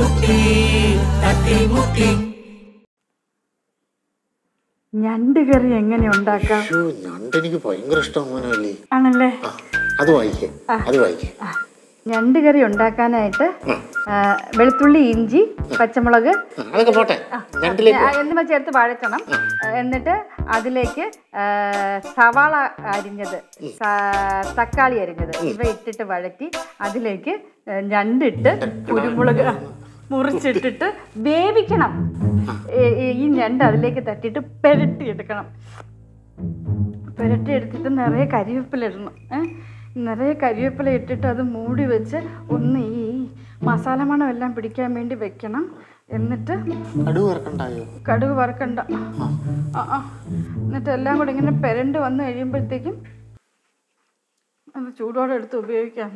തട്ടിമുട്ടി തട്ടിമുട്ടി ഞണ്ട് കറി എങ്ങനെ ഉണ്ടാക്കാം ഷോ ഞണ്ട് എനിക്ക് ഭയങ്കര ഇഷ്ടമാണ് മോനല്ലേ ആണല്ലേ ആ അത് വായിക്കേ അത് വായിക്കേ ആ, ഞണ്ട് കറി ഉണ്ടാക്കാനായിട്ട് ആ, വെളുത്തുള്ളി ഇഞ്ചി പച്ചമുളക് ആ, അതൊക്കെ പോട്ടെ ഞണ്ടിലേക്ക് ആ, എന്നിവ ചേർത്ത് വഴറ്റണം എന്നിട്ട് അതിലേക്ക് ആ, സവാള അരിഞ്ഞത് സ- തക്കാളി അരിഞ്ഞത് ഇവ ഇട്ടിട്ട് വഴറ്റി അതിലേക്ക് ആ, ഞണ്ടിട്ട് കുരുമുളക് മുറിച്ചിട്ടിട്ട് വേവിക്കണം ഈ- ഈ- ഈ ഞണ്ട് അതിലേക്ക് തട്ടിയിട്ട് പെരട്ടി എടുക്കണം പുരട്ടി എടുത്തിട്ട് നിറയെ കരിവേപ്പില ഇടണം ഏ? നിറയെ കരിവേപ്പില ഇട്ടിട്ട് അത് മൂടി വെച്ച് ഒന്ന് ഈ മസാല മണം എല്ലാം പിടിക്കാൻ വേണ്ടി വെക്കണം എന്നിട്ട് കടുവ് ഇറക്കണ്ടായോ കടുക് വറുക്കണ്ട ആ ആ എന്നിട്ട് എല്ലാം കൂടെ ഇങ്ങനെ പെരണ്ട് വന്ന് കഴിയുമ്പോഴത്തേക്കും അത് ചൂടോടെ എടുത്ത് ഉപയോഗിക്കാം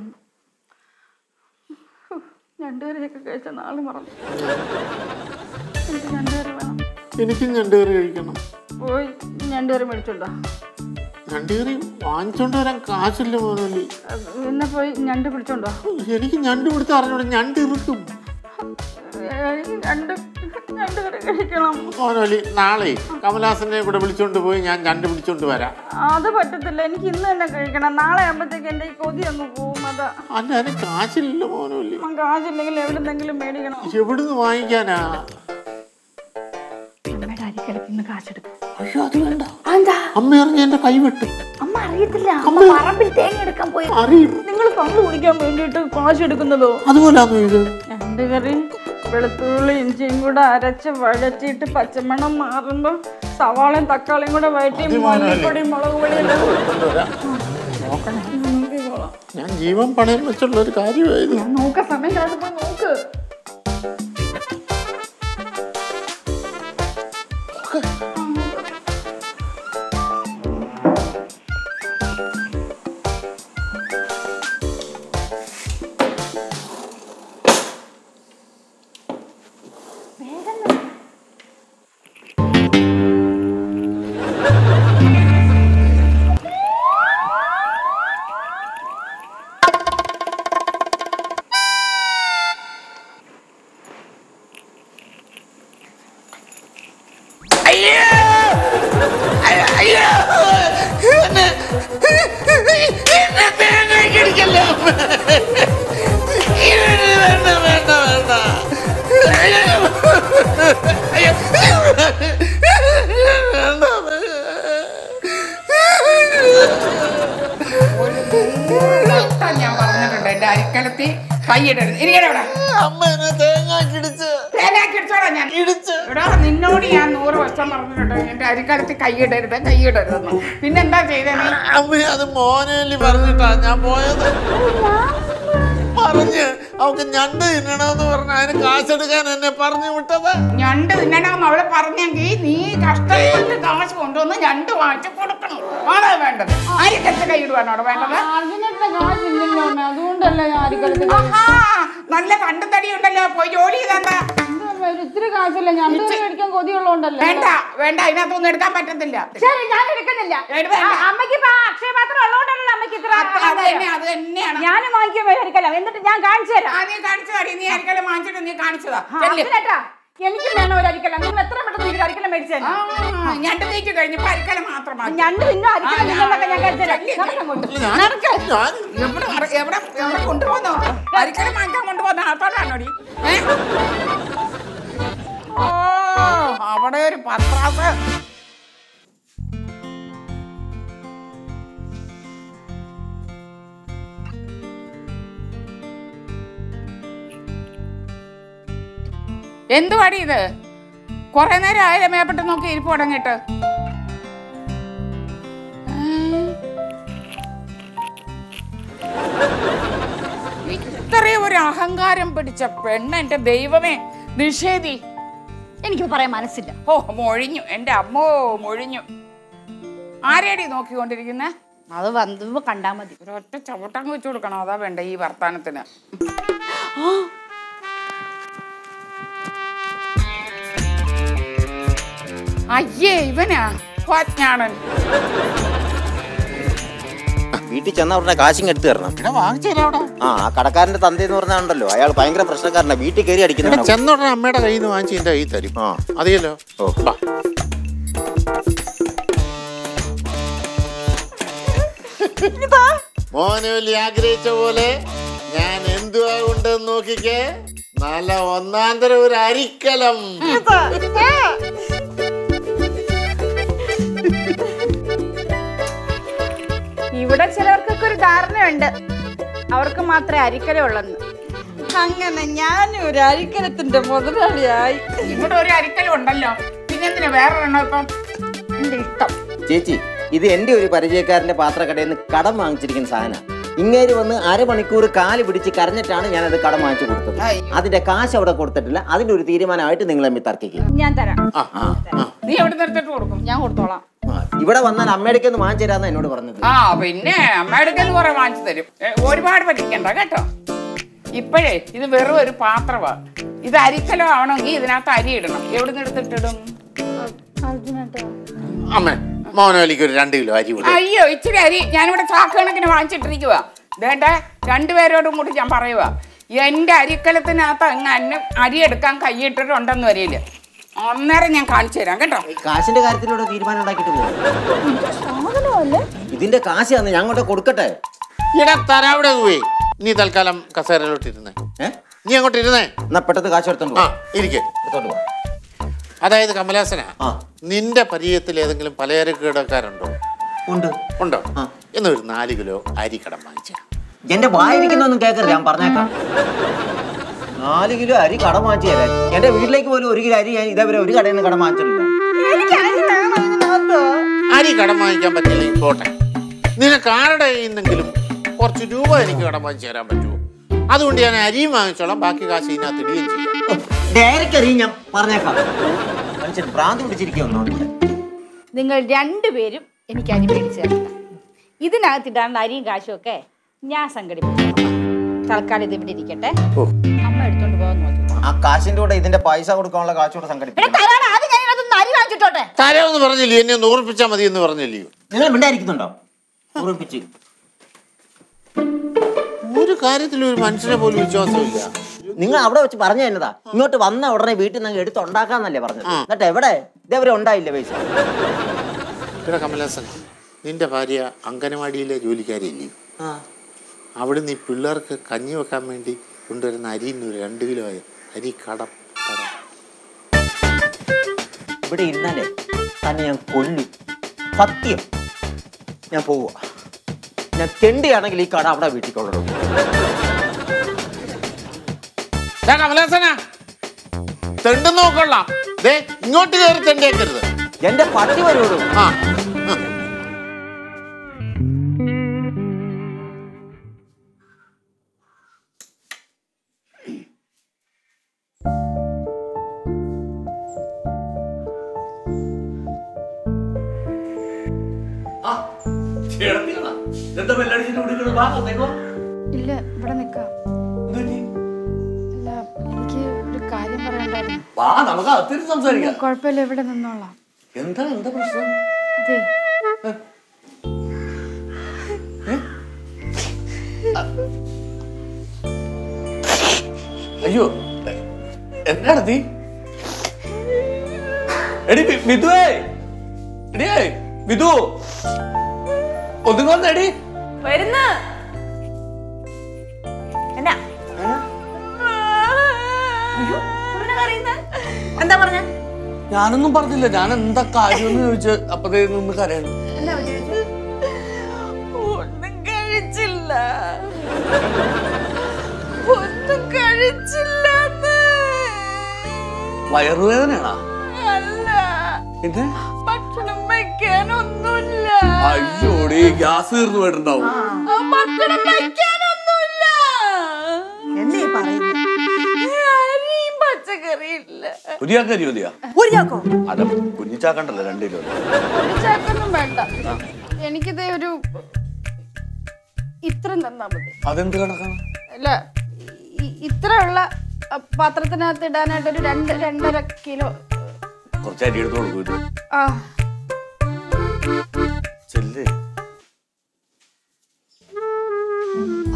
ഹു, ഞണ്ടുകറിയൊക്കെ കഴിച്ച നാളെ മറന്നു എനിക്ക് ഞണ്ടുകറി വേണം എനിക്കും ഞണ്ട് കറി കഴിക്കണം പോയി ഞണ്ടുകറി മേടിച്ചോണ്ടോ ഞണ്ട് കറി വാങ്ങിച്ചോണ്ട് വരാൻ കാശില്ല മോനല്ലേ പിന്നെ പോയി ഞണ്ട് പിടിച്ചോണ്ടോ എനിക്ക് ഞണ്ട് പിടുത്തം അറിഞ്ഞോടെ ഞണ്ട് ഇറുക്കും എനിക്ക് രണ്ട് രണ്ട് കറി കഴിക്കണം മോനോലി നാളെ കമലാസനെ കൂടെ വിളിച്ചോണ്ട് പോയി ഞാൻ ഞണ്ട് പിടിച്ചോണ്ട് വരാം അത് പറ്റത്തില്ല എനിക്ക് ഇന്ന് തന്നെ കഴിക്കണം നാളെ ആകുമ്പോഴത്തേക്ക് എൻ്റെ ഈ കൊതി അങ്ങ് പോവും അതാ അല്ല അതിന് കാശില്ല മോനോലി അപ്പം കാശില്ലെങ്കിൽ എവിടെന്നെങ്കിലും മേടിക്കണം എവിടുന്ന് വാങ്ങിക്കാനാ അമ്മയുടെ അരിക്കലത്തിൽ നിന്ന് കാശെടുക്കും അയ്യോ അത് വേണ്ട എന്താ അമ്മ അറിഞ്ഞ എന്റെ കൈ വെട്ടും അമ്മ അറിയത്തില്ല അമ്മ പറമ്പിൽ തേങ്ങ എടുക്കാൻ പോയി അറിയും നിങ്ങൾ കള്ളു കുടിക്കാൻ വേണ്ടിയിട്ട് കാശ് എടുക്കുന്നതോ അതുപോലാന്നോ ഇത് രണ്ട് കറി വെളുത്തുള്ളി ഇഞ്ചിയും കൂടെ അരച്ച് വഴറ്റിയിട്ട് പച്ചമണം മാറുമ്പോൾ സവാളയും തക്കാളിയും കൂടെ വഴറ്റി മല്ലിപ്പൊടി മുളക് പൊടിയെല്ലാം കൊണ്ടുവരാം നോക്കിക്കോളാം ഞാൻ ജീവൻ പണയം വെച്ചുള്ള ഒരു കാര്യമായത് ഞാൻ നോക്ക സമയം കാണുമ്പോ നോക്ക് ഞാൻ പറഞ്ഞിട്ടുണ്ട് എന്റെ അരിക്കലത്തിൽ കൈയിടരുത് ഇരിക്കട്ടെ ഇവിടെ അമ്മ എന്നെ തേങ്ങ കിടിച്ച് തേനാക്കി ഇടിച്ചോളാം ഞാൻ ഇടിച്ച് ഇവിടെ നിന്നോട് ഞാൻ നൂറ് വർഷം പറഞ്ഞിട്ടുണ്ട് എന്റെ അരിക്കലത്തിൽ കൈയിടരുത് കൈയിടരുതെന്ന് പിന്നെന്താ ചെയ്തേ നീ അമ്മ അത് മോനേലി പറഞ്ഞിട്ടാ ഞാൻ പോയത് പറഞ്ഞ് അവക്ക് ഞണ്ട് തിന്നണമെന്ന് പറഞ്ഞ അതിന് കാശെടുക്കാൻ എന്നെ പറഞ്ഞു വിട്ടത് ഞണ്ട് തിന്നണമെന്ന് അവള് പറഞ്ഞെങ്കിൽ നീ കഷ്ടപ്പെട്ട് കാശ് കൊണ്ടുവന്ന് ഞണ്ട് വാങ്ങിച്ച് കൊടുക്കണം ആണോ വേണ്ടത് അരിക്കലത്തിൽ കൈയിടുവാണോ അവിടെ വേണ്ടത് അതിനുള്ള കാശില്ലല്ലോ അമ്മ അതുകൊണ്ടല്ല ഞാൻ അരിക്കലത്തിൽ ആഹാ, നല്ല കണ്ടു തടി ഉണ്ടല്ലോ പോയി ജോലി ചെയ്താ ഇത്തിരി കാശില്ല ഞാൻ മേടിക്കാൻ കൊതിയുള്ളതുകൊണ്ടല്ലേ വേണ്ട വേണ്ട അതിനകത്തൊന്നും എടുക്കാൻ പറ്റത്തില്ല ശരി ഞാൻ എടുക്കുന്നില്ല എടുക്കണ്ട. അമ്മയ്ക്ക് ഇപ്പൊ അക്ഷയ പാത്രം ഉള്ളതുകൊണ്ടല്ലോ അമ്മയ്ക്ക് ഇത്ര അത് അത് തന്നെ അത് തന്നെയാണ് ഞാനും വാങ്ങിക്കാൻ മേടിക്കല്ലോ എന്നിട്ട് ഞാൻ കാണിച്ചു തരാം ആ, നീ കാണിച്ചു തടി നീ അരിക്കല വാങ്ങിച്ചിട്ട് നീ കാണിച്ചതാ ആ, അതിനേട്ടാ, എനിക്കും വേണം ഒരു അരിക്കല നിങ്ങൾ എത്ര പെട്ടെന്ന് ഒരു അരിക്കല മേടിച്ചു തരാം ഞണ്ട് തീറ്റ് കഴിഞ്ഞപ്പോ അരിക്കല മാത്രമാണ് ഞണ്ട് തിന്നോ അരിക്കല ആ, തിന്നോന്നൊക്കെ ഞാൻ കാണിച്ചു തരാം ശല്യം. നടക്കങ്ങോട്ട്. ഞാൻ നടക്ക്. ഞാൻ എവിടെ മറ- എവിടെ എവിടെ കൊണ്ടുപോകുന്നോ അരിക്കല വാങ്ങിക്കാൻ കൊണ്ടുപോകുന്ന ആത്തോടാണോടി ഏ? ഓ അവിടെ ഒരു പത്രാസ് എന്തുവാടി ഇത് കൊറേ നേരം ആയിരം മേപ്പെട്ട് നോക്കി ഇരിപ്പ് തുടങ്ങിയിട്ട് ഇത്രയും ഒരു അഹങ്കാരം പിടിച്ച പെണ്ണ് എന്റെ ദൈവമേ നിഷേധി എനിക്കിത് പറയാൻ മനസ്സില്ല ഓ മൊഴിഞ്ഞു എന്റെ അമ്മോ മൊഴിഞ്ഞു ആരെയാടി നോക്കിക്കൊണ്ടിരിക്കുന്നെ അത് വന്ന് കണ്ടാ മതി ഒരൊറ്റ ചവിട്ടങ്ങ് വെച്ചു കൊടുക്കണം അതാ വേണ്ട ഈ വർത്താനത്തിന് അയ്യേ ഇവനാ ഞാണൻ വീട്ടിൽ ചെന്ന ഉടനെ കാശിങ് എടുത്തു തരണം എടാ വാങ്ങിച്ചേരാ അവിടെ ആ ആ കടക്കാരന്റെ തന്ത എന്ന് പറഞ്ഞാണ്ടല്ലോ അയാൾ ഭയങ്കര പ്രശ്നക്കാരനാ വീട്ടിൽ കയറി എടാ അടിക്കുന്ന ചെന്ന ഉടനെ അമ്മയുടെ കയ്യിൽ നിന്ന് വാങ്ങിച്ച് എന്റെ കയ്യിൽ തരും ആ. അറിയല്ലോ ഓ. ബാ. മോനെ വലിയ ആഗ്രഹിച്ച പോലെ ഞാൻ എന്തുവാ കൊണ്ടെന്ന് നോക്കിക്കേ നല്ല ഒന്നാന്തരം ഒരു അരിക്കലം ഇവിടെ ചിലവർക്കൊക്കെ ഒരു ധാരണയുണ്ട് അവർക്ക് മാത്രമേ അരിക്കല ഉള്ളെന്ന് അങ്ങനെ ഞാൻ ഒരു അരിക്കലത്തിന്റെ മുതലാളിയായി ഇവിടെ ഒരു അരിക്കലും ഉണ്ടല്ലോ പിന്നെന്തിനാ വേറെ എണ്ണോ ഇപ്പം എന്റെ ഇഷ്ടം ചേച്ചി ഇത് എന്റെ ഒരു പരിചയക്കാരന്റെ പാത്രക്കടയിൽ നിന്ന് കടം വാങ്ങിച്ചിരിക്കുന്ന സാധനം ഇങ്ങേര് വന്ന് അരമണിക്കൂർ കാല് പിടിച്ച് കരഞ്ഞിട്ടാണ് ഞാനത് കടം വാങ്ങിച്ചു കൊടുത്തത് ആയി. അതിന്റെ കാശ് അവിടെ കൊടുത്തിട്ടില്ല അതിന്റെ ഒരു തീരുമാനമായിട്ട് നിങ്ങൾ തമ്മിൽ തർക്കിക്കും ഞാൻ തരാം ആ, ആ. നീ എവിടെ നിർത്തിട്ട് കൊടുക്കും ഞാൻ കൊടുത്തോളാം ആ, ഇവിടെ വന്നാൽ അമ്മയുടെ ഒന്ന് വാങ്ങിച്ചു തരാന്ന് എന്നോട് പറഞ്ഞത് ആ പിന്നെ അമ്മയെടുക്കൽ കുറെ വാങ്ങിച്ചു തരും ഏ, ഒരുപാട് പറ്റിക്കണ്ട കേട്ടോ ഇപ്പോഴേ ഇത് വെറും ഒരു പാത്രമാ ഇത് അരിക്കലോ ആവണമെങ്കിൽ ഇതിനകത്ത് അരി ഇടണം എവിടെ നിന്ന് എടുത്തിട്ടിടും അമ്മേ മോനോലിക്ക് ഒരു രണ്ട് കിലോ അരി കൊടുക്കും അയ്യോ ഇച്ചിരി അരി ഞാനിവിടെ ചാക്ക് കണക്കിന് വാങ്ങിച്ചിട്ടിരിക്കുക വേണ്ട രണ്ടുപേരോടും കൂടി ഞാൻ പറയുക എന്റെ അരിക്കലത്തിനകത്ത് അങ്ങ് അന്ന് അരി എടുക്കാൻ കൈയിട്ടിട്ടുണ്ടെന്ന് വരില്ല അന്നേരം ഞാൻ കാണിച്ചു തരാം കേട്ടോ കാശിന്റെ കാര്യത്തിലൂടെ തീരുമാനം ഉണ്ടാക്കിയിട്ട് പോകും ഇതിന്റെ കാശ് തന്ന് ഞാൻ അങ്ങോട്ട് കൊടുക്കട്ടെ ഇടാ തരാവിടെ പോയി നീ തൽക്കാലം കസേരയിലോട്ട് ഇരുന്നേ ഏ നീ അങ്ങോട്ട് ഇരുന്നേ എന്നാ പെട്ടെന്ന് കാശ് എടുത്തോണ്ട് ആ പോ. ഇരിക്കെ എടുത്തോണ്ട് പോ. അതായത് കമലാസന ആ നിന്റെ പരിചയത്തിൽ ഏതെങ്കിലും പലചരക്ക് കടക്കാരുണ്ടോ ഉണ്ട് ഉണ്ടോ ആ. എന്നൊരു നാല് കിലോ അരി കടം വാങ്ങിച്ച എന്റെ വായിരിക്കുന്നൊന്നും കേക്കരുത് ഞാൻ പറഞ്ഞേക്കാം നാല് കിലോ അരി കടം വാങ്ങിച്ചു തരാൻ എന്റെ വീട്ടിലേക്ക് പോലും ഒരു കിലോ അരി ഞാൻ ഇതേവരെ ഒരു കടയിൽ നിന്ന് കടം വാങ്ങിച്ചിട്ടില്ല അരി കടം വാങ്ങിക്കാൻ പറ്റില്ലെങ്കിൽ പോട്ടെ നിനക്ക് ആരുടെ കയ്യിൽ നിന്നെങ്കിലും കുറച്ച് രൂപ എനിക്ക് കടം വാങ്ങിച്ചു തരാൻ പറ്റുമോ അതുകൊണ്ട് ഞാൻ അരിയും വാങ്ങിച്ചോളാം ബാക്കി കാശ് ഇതിനകത്ത് ഇടുകയും ചെയ്യാം ഡയറക്റ്റ് അരി ഞാൻ പറഞ്ഞേക്കാം മനുഷ്യൻ ഭ്രാന്തി പിടിച്ചിരിക്കുന്നു നിങ്ങൾ രണ്ടുപേരും എനിക്ക് അരി മേടിച്ച് തരണം ഇതിനകത്ത് ഇടാനുള്ള അരിയും കാശും ഒക്കെ ഞാൻ സംഘടിപ്പിച്ചു തൽക്കാലം ഇത് ഇവിടെ ഇരിക്കട്ടെ ഓ. അമ്മ എടുത്തോണ്ട് പോകാൻ നോക്കി ആ കാശിന്റെ കൂടെ ഇതിന്റെ പൈസ കൊടുക്കാനുള്ള കാശ് കൂടെ സംഘടിപ്പിക്കണം തരാൻ ആദ്യം ഞാൻ ഇതിനകത്ത് അരി വാങ്ങിച്ചിട്ടോട്ടെ തരാമെന്ന് പറഞ്ഞില്ലേ എന്നെ ഒന്ന് ഓർപ്പിച്ചാൽ മതി എന്ന് പറഞ്ഞില്ലയോ നിങ്ങൾ മിണ്ടായിരിക്കുന്നുണ്ടോ ഉറപ്പിച്ച് ഒരു കാര്യത്തിലും ഒരു മനുഷ്യനെ പോലും വിശ്വാസമില്ല നിങ്ങൾ അവിടെ വെച്ച് പറഞ്ഞു തന്നതാ ഇങ്ങോട്ട് വന്ന ഉടനെ വീട്ടിൽ നിന്ന് എടുത്തുണ്ടാക്കാന്നല്ലേ പറഞ്ഞത് ആ. എന്നിട്ട് എവിടെ ഇതേവരെ ഉണ്ടായില്ല പൈസ ഇവിടെ കമലാസൻ നിന്റെ ഭാര്യ അങ്കനവാടിയിലെ ജോലിക്കാരില്ലേ ആ. അവിടുന്ന് ഈ പിള്ളേർക്ക് കഞ്ഞി വെക്കാൻ വേണ്ടി കൊണ്ടുവരുന്ന അരിന്ന് ഒരു രണ്ട് കിലോ അരി കടം തരാം ഇവിടെ ഇരുന്നാലേ തന്നെ ഞാൻ കൊല്ലും സത്യം ഞാൻ പോവുക ഞാൻ തെണ്ടിയാണെങ്കിൽ ഈ കട അവിടെ വീട്ടിൽ കൊള്ളണം ദാ കമലാസന തെണ്ട് നോക്കൊള്ളാം ദേ ഇങ്ങോട്ട് കയറി തെണ്ടിയേക്കരുത് എന്റെ പട്ടി വരുള്ളൂ ആ എന്താ ബെല്ലടിച്ചിട്ട് വിളിക്കുന്നത് വാ വന്നേക്കോ ഇല്ല ഇവിടെ നിക്കാം എന്തുപറ്റി? അല്ല എനിക്ക് ഒരു കാര്യം പറയണ്ടായിരുന്നു വാ നമുക്ക് അകത്തിരി സംസാരിക്കാം കുഴപ്പമില്ല ഇവിടെ നിന്നോളാം എന്താ എന്താ പ്രശ്നം അതെ അയ്യോ എന്താണ് നീ എടി ബി- ബിദുവേ എടിയേ ബിദു ഒന്നുങ്ങ വന്നെടി വരുന്ന എന്നാ എന്താ പറഞ്ഞ ഞാനൊന്നും പറഞ്ഞില്ല ഞാൻ എന്താ കാര്യം എന്ന് ചോദിച്ചു അപ്പതേ നിന്ന് കരയണം ഒന്നും കഴിച്ചില്ല ഒന്നും കഴിച്ചില്ല വയറുവേദനയാണാ അല്ല പിന്നെ ഭക്ഷണം വെക്കാനൊന്നുമില്ല അയ്യോടി ഗ്യാസ് തീർന്നു പോയിട്ടുണ്ടാവും ആ ഭക്ഷണം വെക്കാനൊന്നുമില്ല എന്തേ പറയുന്നു അരിയും പച്ചക്കറിയില്ല പുതിയ കരി മതിയാ ഒരു ചാക്കോ അല്ല കുഞ്ഞിച്ചാക്കണ്ടല്ലോ രണ്ട് കിലോ ഒരു ചാക്കൊന്നും വേണ്ട എനിക്കിത് ഒരു ഇത്രയും തന്നാ മതി അതെന്ത് കണക്കാണ് അല്ല ഇ- ഇത്രയുള്ള അ, പാത്രത്തിനകത്ത് ഇടാനായിട്ട് ഒരു രണ്ട് രണ്ടര കിലോ കുറച്ച് അരി എടുത്ത് കൊടുക്കും ആ ചെല്ല്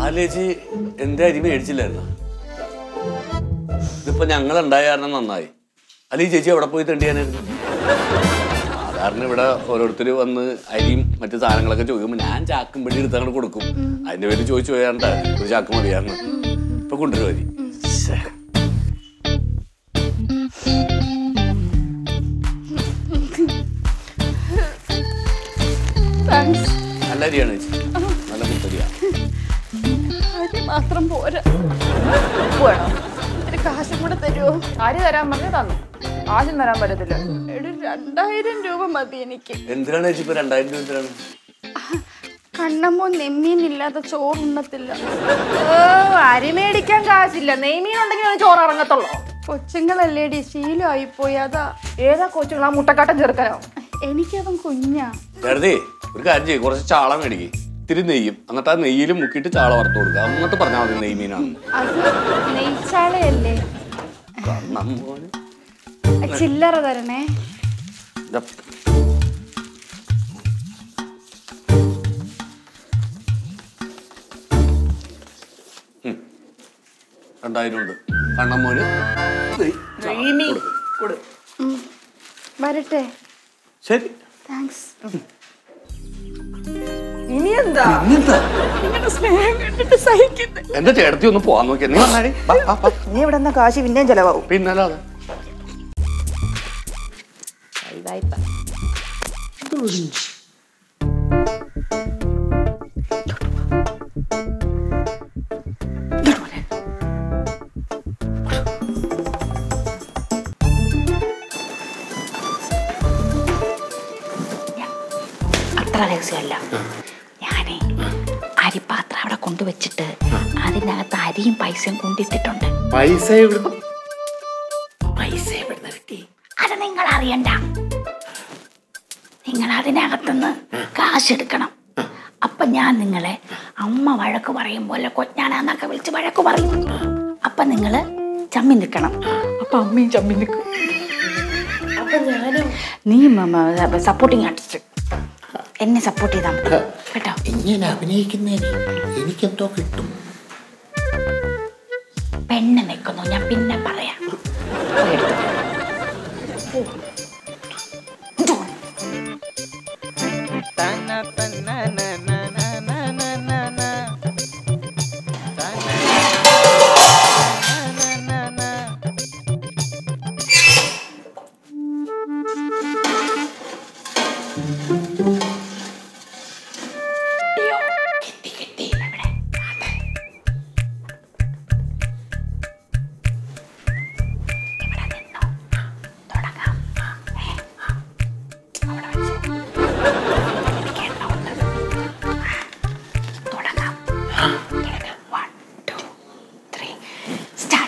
ആലേച്ചി എന്റെ അരി മേടിച്ചില്ലായിരുന്നു ഇതിപ്പോ ഞങ്ങൾ ഉണ്ടായ കാരണം നന്നായി അല്ലെ ഈ ചേച്ചി എവിടെ പോയി തെണ്ടിയാനായിരുന്നു സാധാരണ ഇവിടെ ഓരോരുത്തർ വന്ന് അരിയും മറ്റു സാധനങ്ങളൊക്കെ ചോദിക്കുമ്പോൾ ഞാൻ ചാക്കും പിടി എടുത്ത് അങ്ങോട്ട് കൊടുക്കും അതിന്റെ പേര് ചോദിച്ചു പോയാണ്ട ഒരു ചാക്ക് മതിയാന്ന് ഇപ്പൊ കൊണ്ടുവരും അരി ശ്ശേ. താങ്ക്സ് നല്ല അരിയാണ് ചേച്ചി നല്ല കുത്തരിയാണ് അരി മാത്രം പോരാ വേണോ ഒരു കാശും കൂടെ തരുമോ ആര് തരാൻ പറഞ്ഞു തന്നു ആദ്യം തരാൻ പറ്റത്തില്ല ഒരു രണ്ടായിരം രൂപ മതി എനിക്ക് എന്തിനാണ് ചേച്ചി ഇപ്പൊ രണ്ടായിരം രൂപ എന്തിനാണ് കണ്ണമ്മോ നെമ്മീനില്ലാതെ ചോറുണ്ണത്തില്ല ഓ അരി മേടിക്കാൻ കാശില്ല നെയ്മീൻ ഉണ്ടെങ്കിൽ ഒരു ചോറ് ഇറങ്ങത്തുള്ളൂ കൊച്ചുങ്ങളല്ലേടി ശീലമായി പോയി അതാ ഏതാ കൊച്ചുങ്ങൾ ആ മുട്ടക്കാട്ടൻ ചെറുക്കനോ എനിക്കതും കുഞ്ഞാ വെറുതെ ഒരു കാര്യം ചെയ്യും കുറച്ച് ചാള മേടിക്കും ഇത്തിരി നെയ്യും എന്നിട്ട് ആ നെയ്യിൽ മുക്കിയിട്ട് ചാള വറുത്ത് കൊടുക്കുക എന്നിട്ട് പറഞ്ഞാൽ മതി നെയ് മീനാണ് അത് നെയ്ച്ചാളയല്ലേ നമ്മോന് ചില്ലറ തരണേ ഇതാ. ഉം. രണ്ടായിരം ഉണ്ട് കണ്ണമ്മോന് നെയ് ചാള കൊടുക്ക്. വരട്ടെ ശരി താങ്ക്സ് ഇനി എന്താ ഇങ്ങനത്തെ നിങ്ങളുടെ സ്നേഹം കണ്ടിട്ട് സഹിക്കുന്നത് എന്റെ ചേട്ടത്തി ഒന്ന് പോവാൻ നോക്കിയാ നീ വന്നാടി വാ, വാ, വാ. നീ ഇവിടെ നിന്ന് കാശ് പിന്നെയും ചെലവാകും പിന്നല്ലാതെ അത്ര രഹസ്യമല്ല ഞാനേ അരിപ്പാത്രം അവിടെ കൊണ്ടുവച്ചിട്ട് അതിനകത്ത് അരിയും പൈസയും കൊണ്ടിട്ടിട്ടുണ്ട് പൈസ ഇവിടെ പൈസ എവിടുന്ന് കിട്ടി അത് നിങ്ങൾ അറിയണ്ട നിങ്ങൾ അതിനകത്തുനിന്ന് കാശെടുക്കണം അപ്പൊ ഞാൻ നിങ്ങളെ അമ്മ വഴക്ക് പറയും പോലെ കൊഞ്ഞാനാന്നൊക്കെ വിളിച്ച് വഴക്ക് പറയും അപ്പൊ നിങ്ങള് ചമ്മി നിൽക്കണം അപ്പൊ അമ്മയും ചമ്മി നിൽക്കും നീ സപ്പോർട്ടിങ് ആർട്ടിസ്റ്റ് എന്നെ സപ്പോർട്ട് ചെയ്താൽ മതി കേട്ടോ ഇങ്ങനെ അഭിനയിക്കുന്നതിന് എനിക്കെന്തോ കിട്ടും പെണ്ണ് നിൽക്കുന്നു ഞാൻ പിന്നെ പറയാം പോയി എടുത്തോ. കിട്ടി കിട്ടി ഇവിടെ അതെ. ഇവിടെ നിന്നോ തുടങ്ങാം ഏ? അവിടെ വെച്ച്. എനിക്ക് എണ്ണ ഉണ്ട്. തുടങ്ങാം തുടങ്ങാം വൺ ടു ത്രീ സ്റ്റാർട്ട്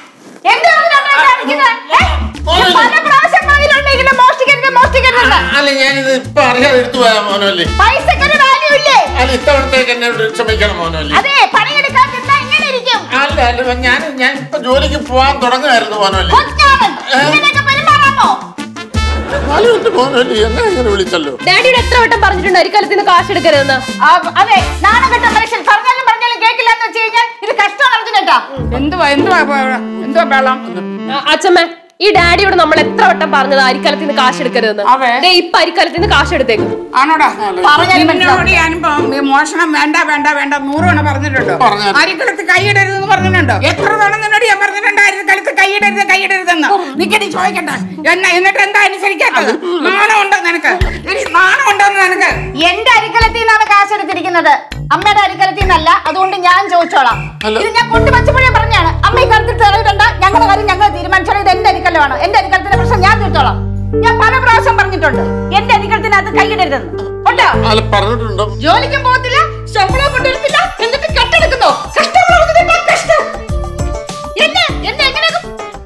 അല്ല ഞാനിത് ഇപ്പൊ അറിയാതെ എടുത്തു പോയാ മോനല്ലേ പൈസക്കൊരു വാല്യൂ ഇല്ലേ അല്ല ഇത്തവണത്തേക്ക് എന്നെ ക്ഷമിക്കണം മോനല്ലേ അതെ പണിയെടുക്കാൻ നിന്നാ ഇങ്ങനെ ഇരിക്കും അല്ല അല്ല ഞാൻ ഞാൻ ഇപ്പൊ ജോലിക്ക് പോവാൻ തുടങ്ങുമായിരുന്നു മോനല്ലേ കൊച്ചാവൻ ഇങ്ങനെയൊക്കെ പെരുമാറാമോ നാലുമിനിറ്റ് മോനല്ലേ എന്നെ ഇങ്ങനെ വിളിച്ചല്ലോ ഡാഡിയുടെ എത്ര വട്ടം പറഞ്ഞിട്ടുണ്ട് അരിക്കാലത്ത് നിന്ന് കാശ് എടുക്കരുതെന്ന് ആ, അതെ നാണകെട്ട മനുഷ്യൻ പറഞ്ഞാലും പറഞ്ഞാലും കേൾക്കില്ല എന്ന് വെച്ച് കഴിഞ്ഞാൽ ഇത് കഷ്ടമാണ് അർജുനേട്ടാ എന്തുവാ എന്തുവാ ഇപ്പൊ- എന്തുവാ ബഹളം അച്ഛമ്മ ഈ ഡാഡിയോട് നമ്മൾ എത്ര വട്ടം പറഞ്ഞത് അരിക്കാലത്ത് നിന്ന് കാശ് എടുക്കരുതെന്ന് അതെ. ദേ ഇപ്പൊ അരിക്കാലത്ത് നിന്ന് കാശ് എടുത്തേക്കും ആണോടാ പറഞ്ഞാലും നിന്നോട് മനസ്സിലാവും. ഞാനിപ്പോ ഈ മോഷണം വേണ്ട വേണ്ട വേണ്ട നൂറ് തവണ പറഞ്ഞിട്ടുണ്ടോ പറഞ്ഞായിരുന്നു. അരിക്കളത്ത് കൈയിടരുതെന്ന് പറഞ്ഞിട്ടുണ്ടോ എത്ര തവണ നിന്നോട് ഞാൻ പറഞ്ഞിട്ടുണ്ട് അരിക്കളത്ത് കൈയിടരുത് കൈയിടരുതെന്ന് നിക്കടി ചോദിക്കട്ടെ എന്നാ എന്നിട്ട് എന്താ അനുസരിക്കാത്തത് നാണം ഉണ്ടോ നിനക്ക് എടി, നാണം ഉണ്ടോ നിനക്ക് എന്റെ അരിക്കലത്തിൽ നിന്നാണ് കാശ് എടുത്തിരിക്കുന്നത് അമ്മയുടെ അരിക്കലത്തിൽ നിന്നല്ല അതുകൊണ്ട് ഞാൻ ചോദിച്ചോളാം അല്ല. ഇത് ഞാൻ കൊണ്ടുവച്ചപ്പോഴേ പറഞ്ഞാണ് അമ്മ ഈ കാര്യത്തിൽ തെളിവിടണ്ട ഞങ്ങളുടെ കാര്യം ഞങ്ങൾ തീരുമാനിച്ചോളാം ഇത് എന്റെ അരിക്കലമാണ് എന്റെ അരിക്കലത്തിന്റെ പ്രശ്നം ഞാൻ തീർത്തോളാം ഞാൻ പല പ്രാവശ്യം പറഞ്ഞിട്ടുണ്ട് എന്റെ അരിക്കലത്തിനകത്ത് കൈയിടരുതെന്ന് ഉണ്ടോ അല്ല പറഞ്ഞിട്ടുണ്ടോ ജോലിക്കും പോകത്തില്ല ശമ്പളം കൊണ്ടുവരത്തില്ല എന്നിട്ട് കട്ടെടുക്കുന്നോ കഷ്ടപ്പെടുന്നതിന്റെ കഷ്ടം എന്നെ എന്നെ എങ്ങനെയൊക്കെ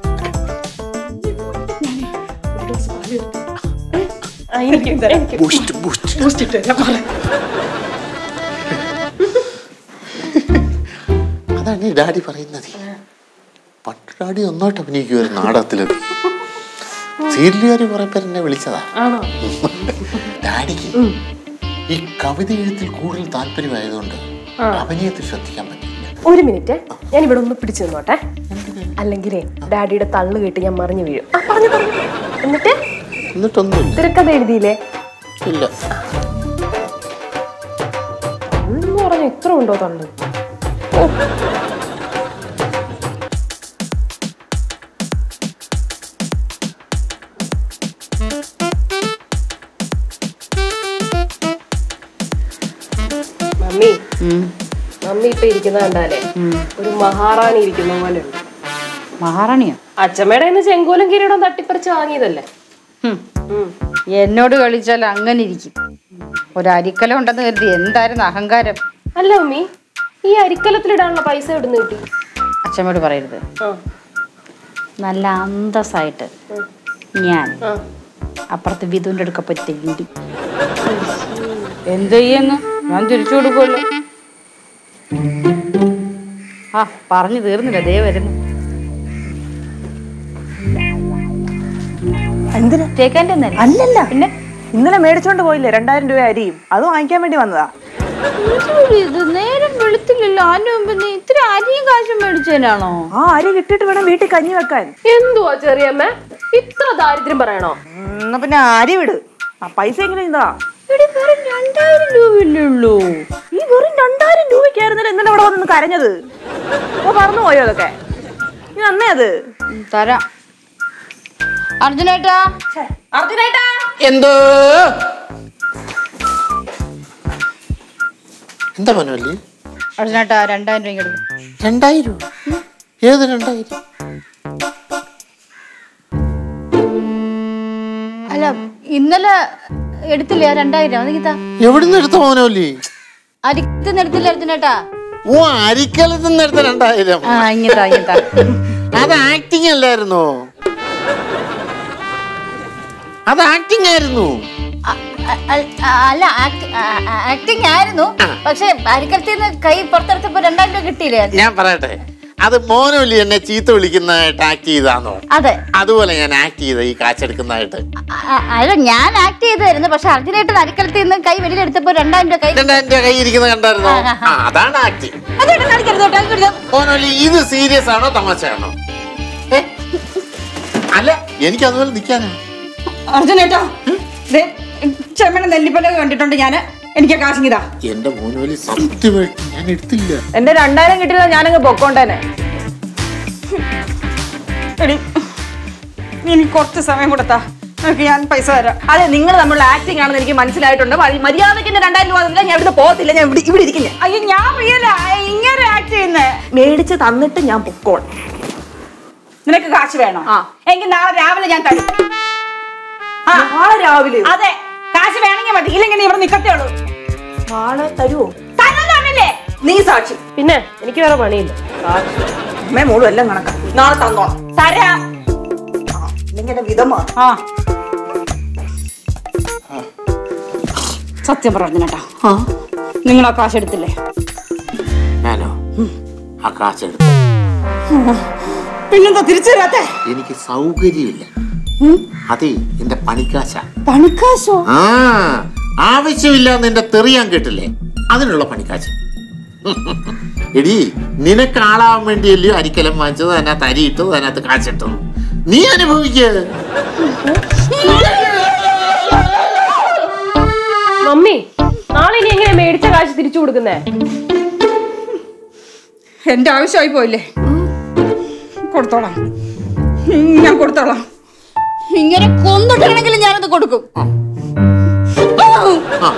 അതാണ് ഈ ഡാഡി പറയുന്നത് പണ്ട് ഡാഡി ഒന്നായിട്ട് അഭിനയിക്കുമായിരുന്നു നാടകത്തിലൊക്കെ സീരിയലുകാർ കുറെ പേര് എന്നെ വിളിച്ചതാ ഡാഡിക്ക് ഈ കവിത എഴുത്തിൽ കൂടുതൽ താല്പര്യമായതുകൊണ്ട് അഭിനയത്തിൽ ശ്രദ്ധിക്കാൻ പറ്റില്ല ഒരു മിനിറ്റ് ഞാൻ ഇവിടെ ഒന്ന് പിടിച്ചു നിന്നോട്ടെ അല്ലെങ്കിലേ ഡാഡിയുടെ തള്ളു കേട്ട് ഞാൻ മറിഞ്ഞു വീഴും ആ, പറഞ്ഞു പറഞ്ഞു എന്നിട്ട് എന്നിട്ടൊന്നുമില്ല തിരക്കഥ എഴുതിയില്ലേ ഇല്ല എന്ന് പറഞ്ഞ ഇത്ര ഉണ്ടോ തള്ളു ഓ. മമ്മി മമ്മി ഇപ്പൊ ഇരിക്കുന്ന കണ്ടാലേ ഒരു മഹാറാണി ഇരിക്കുന്ന പോലെ ഉണ്ട് മഹാറാണിയോ അച്ഛമ്മയുടെ കയ്യിന്ന് ചെങ്കോലും കിരീടം തട്ടിപ്പറിച്ച് വാങ്ങിയതല്ലേ ഹും. എന്നോട് കളിച്ചാൽ അങ്ങനെ ഇരിക്കും ഒരു അരിക്കലം ഉണ്ടെന്ന് കരുതി എന്തായിരുന്നു അഹങ്കാരം അല്ല മമ്മി ഈ അരിക്കലത്തിലിടാനുള്ള പൈസ ഇടുന്ന കിട്ടി അച്ഛമ്മയോട് പറയരുത് ആ നല്ല അന്തസ്സായിട്ട് ഞാൻ ആ അപ്പുറത്ത് വിധുവിൻ്റെ അടുക്കപ്പ് തെണ്ടി എന്ത് ചെയ്യുന്നു ഞാൻ തിരിച്ചു കൊടുക്കുമല്ലോ ആ പറഞ്ഞു തീർന്നില്ല ദേ വരുന്നു എന്തിനാ തേക്കാൻ്റെ ഒന്നല്ല അല്ലല്ല പിന്നെ ഇന്നലെ മേടിച്ചോണ്ട് പോയില്ലേ രണ്ടായിരം രൂപ അരിയും അത് വാങ്ങിക്കാൻ വേണ്ടി വന്നതാ ഇത് നേരം വെളുത്തില്ലല്ലോ അതിന് മുമ്പ് നീ ഇത്ര അരിയും കാശും മേടിച്ചതിനാണോ ആ അരി കിട്ടിയിട്ട് വേണം വീട്ടിൽ കഞ്ഞി വെക്കാൻ എന്തുവാ ചെറിയമ്മ ഇത്ര ദാരിദ്ര്യം പറയണോ ഉം, എന്നാ പിന്നെ അരി വിട് ആ പൈസ എങ്ങനെ ഇതാ ഇവിടെ വെറും രണ്ടായിരം രൂപയല്ലേ ഉള്ളൂ ഈ വെറും രണ്ടായിരം രൂപയ്ക്കായിരുന്നല്ലോ ഇന്നലെ ഇവിടെ വന്ന് കരഞ്ഞത് അപ്പൊ പറഞ്ഞു പോയോ അതൊക്കെ നീ നന്നേ അത് ഉം, തരാം അർജുനേട്ടാ അർജുനേട്ടാ എന്തോ എന്താ മനോല്ലി അർജുനേട്ടാ രണ്ടായിരം രൂപ എടുക്കും രണ്ടായിരം ഏത് രണ്ടായിരം അല്ല ഇന്നലെ എടുത്തില്ലേ ആ രണ്ടായിരം അതെങ്കിത്താ എവിടുന്ന് എടുത്ത മോനോല്ലി അരിക്കത്ത് എടുത്തില്ല അർജുനേട്ടാ ഓ അരിക്കലത്ത് നിന്ന് എടുത്ത രണ്ടായിരം ആ ഇങ്ങത്താ ഇങ്ങത്താ അത് ആക്ടിങ് അല്ലായിരുന്നോ അത് ആക്ടിങ് ആയിരുന്നു അ- അ- അ- അല്ല ആക്ടിങ് ആയിരുന്നു പക്ഷെ അരിക്കലത്തിൽ നിന്ന് കൈ പുറത്തെടുത്തപ്പോ രണ്ടായിരം രൂപ കിട്ടിയില്ലേ ഞാൻ പറയട്ടെ അത് മോനോല്ലി എന്നെ ചീത്ത വിളിക്കുന്നതായിട്ട് ആക്ട് ചെയ്താന്നോ അതെ അതുപോലെ ഞാൻ ആക്ട് ചെയ്ത ഈ കാശെടുക്കുന്നതായിട്ട് അ- അ- അല്ല ഞാൻ ആക്ട് ചെയ്തായിരുന്നു പക്ഷെ അർജുനായിട്ട് അരിക്കലത്തിൽ നിന്ന് കൈ വെളിയിലെടുത്തപ്പോ രണ്ടായിരം രൂപ കൈ രണ്ടായിരം രൂപ കൈ ഇരിക്കുന്ന കണ്ടായിരുന്നോ ആ അതാണ് ആക്ടിങ് അതെടാ, കാണിക്കരുത് കേട്ടോ, കാണിക്കരുത്. മോനോല്ലി ഇത് സീരിയസ് ആണോ തമാശയാണോ ഏ? അല്ല എനിക്ക് അതുപോലെ നിൽക്കാനാ അർജുനേട്ടാ ദേ, ചെമ്മണ നെല്ലിപ്പലക കണ്ടിട്ടുണ്ട് ഞാന് എനിക്ക് കാശിങ്ങിതാ എന്റെ മോനോലി സത്യമായിട്ട് ഞാൻ എടുത്തില്ല എന്റെ രണ്ടായിരം കിട്ടിയത് ഞാനങ്ങ് പൊക്കോണ്ടേനെ എടി നീ എനിക്ക് കുറച്ച് സമയം കൊടുത്താ നിനക്ക് ഞാൻ പൈസ തരാം അതെ നിങ്ങൾ നമ്മൾ ആക്ടിംഗ് ആണെന്ന് എനിക്ക് മനസ്സിലായിട്ടുണ്ട് മരി- മര്യാദയ്ക്ക് എന്റെ രണ്ടായിരം രൂപ തന്നില്ല ഞാൻ ഇവിടെ പോകത്തില്ല ഞാൻ ഇവിടെ ഇവിടെ ഇരിക്കും ഞാൻ അയ്യോ ഞാൻ പ്രിയല്ല ഇങ്ങനെ ആക്ട് ചെയ്യുന്നേ മേടിച്ച് തന്നിട്ട് ഞാൻ പൊക്കോളാം നിനക്ക് കാശ് വേണോ ആ. എങ്കിൽ നാളെ രാവിലെ ഞാൻ തരും ആ നാളെ രാവിലെ അതെ കാശ് വേണമെങ്കിൽ മതി ഇല്ലെങ്കിൽ നീ ഇവിടെ നിക്കത്തേ ഉള്ളൂ നാളെ തരുമോ തരാനല്ലേ നീ സാക്ഷി പിന്നെ എനിക്ക് വേറെ പണിയില്ല അമ്മേ മോളും എല്ലാം കണക്കാ നാളെ തന്നോളാം തരാം ഇല്ലെങ്കിൽ എന്റെ വിധമാ ആ സത്യം പറഞ്ഞേട്ടാ നിങ്ങൾ ആ കാശ് എടുത്തില്ലേ ഞാനോ ആ കാശെടുത്തു പിന്നെന്താ തിരിച്ചു തരാത്തെ എനിക്ക് സൗകര്യമില്ല അതെ എന്റെ പണിക്കാശ പണിക്കാശോ ആ ആവശ്യമില്ല നിന്റെ തെറിയാൻ കേട്ടില്ലേ അതിനുള്ള പണിക്കാശ് എടി നിനക്ക് ആളാവാൻ വേണ്ടിയല്ലയോ അരിക്കലം വാങ്ങിച്ചത് അതിനകത്ത് അരിയിട്ടത് അതിനകത്ത് കാശിട്ടത് നീ അനുഭവിക്ക മമ്മി നാളെ ഇനി എങ്ങനെ മേടിച്ച കാശ് തിരിച്ചു കൊടുക്കുന്നേ എന്റെ ആവശ്യമായി പോയില്ലേ കൊടുത്തോളാം ഉം, ഞാൻ കൊടുത്തോളാം ഇങ്ങനെ കൊന്നിട്ടാണെങ്കിലും ഞാനത് കൊടുക്കും ആ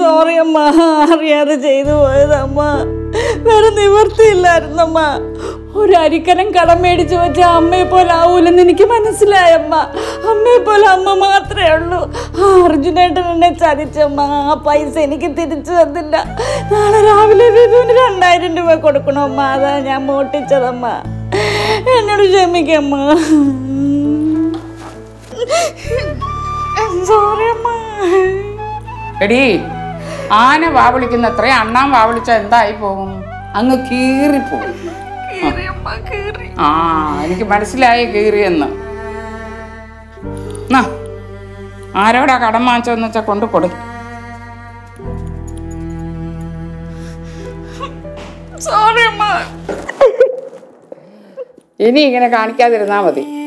സോറി അമ്മ അറിയാതെ ചെയ്തു പോയതമ്മ വേറെ നിവർത്തിയില്ലായിരുന്നമ്മ ഒരു അരിക്കനം കടം മേടിച്ചു വെച്ച അമ്മയെ പോലെ ആവൂലെന്ന് എനിക്ക് മനസ്സിലായമ്മ അമ്മയെ പോലെ അമ്മ മാത്രമേ ഉള്ളൂ ആ അർജുനേട്ടൻ എന്നെ ചതിച്ചമ്മ ആ പൈസ എനിക്ക് തിരിച്ചു തന്നില്ല നാളെ രാവിലെ വിധുവിന് രണ്ടായിരം രൂപ കൊടുക്കണമ്മ അതാ ഞാൻ മോട്ടിച്ചതമ്മ എന്നോട് ക്ഷമിക്കമ്മ സോറി അമ്മ എടീ ആന വാവിളിക്കുന്ന അത്രയും അണ്ണാൻ വാവിളിച്ച എന്തായി പോകും അങ്ങ് കീറിപ്പോകും ആ എനിക്ക് മനസ്സിലായി കീറിയെന്ന് നാ, ആരോടാ കടം വാങ്ങിച്ചതെന്ന് വെച്ചാ കൊണ്ടു കൊടു സോറി അമ്മ ഇനി ഇങ്ങനെ കാണിക്കാതിരുന്നാ മതി